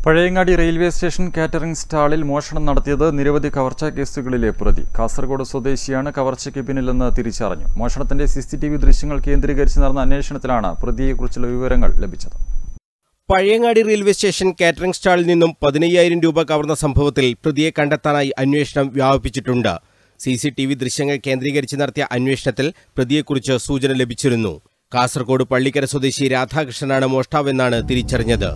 Pazhayangadi railway station catering സ്റ്റാളിൽ മോഷണം നടത്തിയത് നിരവധി കവർച്ചാ കേസുകളിലെ പ്രതി കാസർഗോഡ് സ്വദേശിയാണ് കവർച്ചയ്ക്ക് പിന്നിലെന്ന് തിരിച്ചറിഞ്ഞു മോഷണത്തിന്റെ സി സി ടി വി ദൃശ്യങ്ങൾ കേന്ദ്രീകരിച്ച് നടന്ന അന്വേഷണത്തിലാണ് പ്രതിയെക്കുറിച്ചുള്ള വിവരങ്ങൾ ലഭിച്ചത് പഴയങ്ങാടി റെയിൽവേ സ്റ്റേഷൻ കാറ്ററിംഗ് സ്റ്റാളിൽ നിന്നും പതിനയ്യായിരം രൂപ കവർന്ന സംഭവത്തിൽ പ്രതിയെ കണ്ടെത്താനായി അന്വേഷണം വ്യാപിപ്പിച്ചിട്ടുണ്ട് സി സി ടി വി ദൃശ്യങ്ങൾ കേന്ദ്രീകരിച്ച് നടത്തിയ അന്വേഷണത്തിൽ പ്രതിയെക്കുറിച്ച് സൂചന ലഭിച്ചിരുന്നു കാസർഗോഡ് പള്ളിക്കര സ്വദേശി രാധാകൃഷ്ണനാണ് മോഷ്ടാവെന്നാണ് തിരിച്ചറിഞ്ഞത്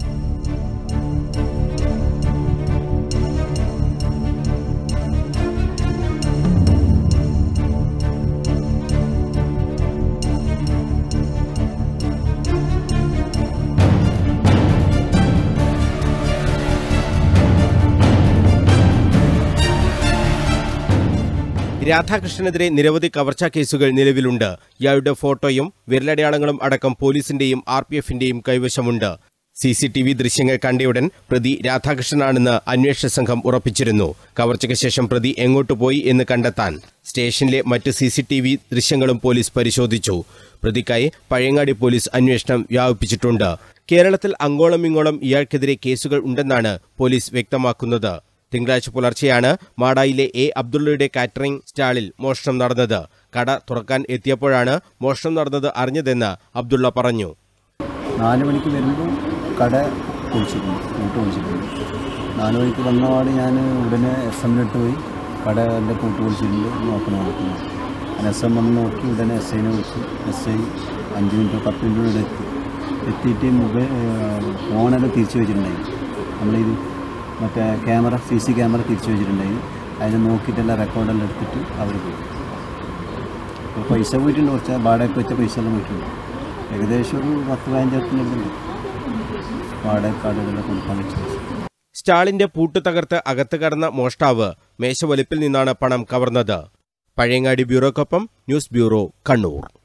രാധാകൃഷ്ണനെതിരെ നിരവധി കവർച്ചാ കേസുകൾ നിലവിലുണ്ട് ഇയാളുടെ ഫോട്ടോയും വിരലടയാളങ്ങളും അടക്കം പോലീസിന്റെയും ആർ പി എഫിന്റെയും കൈവശമുണ്ട് സി സി ടി വി ദൃശ്യങ്ങൾ കണ്ടയുടൻ പ്രതി രാധാകൃഷ്ണനാണെന്ന് അന്വേഷണ സംഘം ഉറപ്പിച്ചിരുന്നു കവർച്ചയ്ക്ക് ശേഷം പ്രതി എങ്ങോട്ട് പോയി എന്ന് കണ്ടെത്താൻ സ്റ്റേഷനിലെ മറ്റ് സി സി ടി വി ദൃശ്യങ്ങളും പോലീസ് പരിശോധിച്ചു പ്രതിക്കായി പഴയങ്ങാടി പോലീസ് അന്വേഷണം വ്യാപിപ്പിച്ചിട്ടുണ്ട് കേരളത്തിൽ അങ്ങോളം ഇങ്ങോളം ഇയാൾക്കെതിരെ കേസുകൾ ഉണ്ടെന്നാണ് പോലീസ് വ്യക്തമാക്കുന്നത് തിങ്കളാഴ്ച പുലർച്ചെയാണ് മാടായിലെ എ അബ്ദുള്ളയുടെ കാറ്ററിംഗ് സ്റ്റാളിൽ മോഷണം നടന്നത് കട തുറക്കാൻ എത്തിയപ്പോഴാണ് മോഷണം നടന്നത് അറിഞ്ഞതെന്ന് അബ്ദുള്ള പറഞ്ഞു നാല് മണിക്ക് വരുമ്പോൾ കട പൊളിച്ചിട്ടുണ്ട് പൂട്ട് പൊളിച്ചിട്ടുണ്ട് നാല് മണിക്ക് വന്നപാട് ഞാൻ ഉടനെ എസ് എമ്മിലിട്ട് പോയി കട എൻ്റെ പൂട്ട് പൊളിച്ചിട്ടുണ്ട് നോക്കണം നോക്കുന്നു ഞാൻ എസ് എം വന്ന് നോക്കി ഉടനെ എസ് ഐനെ വിളിച്ചു എസ് ഐ അഞ്ച് മിനിറ്റ് പത്ത് മിനിറ്റിനുള്ളിൽ എത്തി എത്തിയിട്ട് മൊബൈൽ ഫോണെല്ലാം തിരിച്ചു വെച്ചിട്ടുണ്ടായി നമ്മളിത് മറ്റേ ക്യാമറ സി സി ക്യാമറ തിരിച്ചു വെച്ചിട്ടുണ്ടായി അതിനെ നോക്കിയിട്ടെല്ലാം റെക്കോർഡെല്ലാം എടുത്തിട്ട് അവർ പോയി അപ്പോൾ പൈസ പോയിട്ടുണ്ട് കുറച്ച് വാടകയ്ക്ക് വെച്ച പൈസ എല്ലാം പോയിട്ടുണ്ട് ഏകദേശം ഒരു പത്ത് പതിനഞ്ചായിരത്തിനുണ്ട് വാടകക്കാടുകളെല്ലാം കൊടുക്കാൻ വെച്ച പൈസ സ്റ്റാളിന്റെ പൂട്ട് തകർത്ത് അകത്ത് കടന്ന മോഷ്ടാവ് മേശവലിപ്പിൽ നിന്നാണ് പണം കവർന്നത് പഴയങ്ങാടി ബ്യൂറോക്കൊപ്പം ന്യൂസ് ബ്യൂറോ കണ്ണൂർ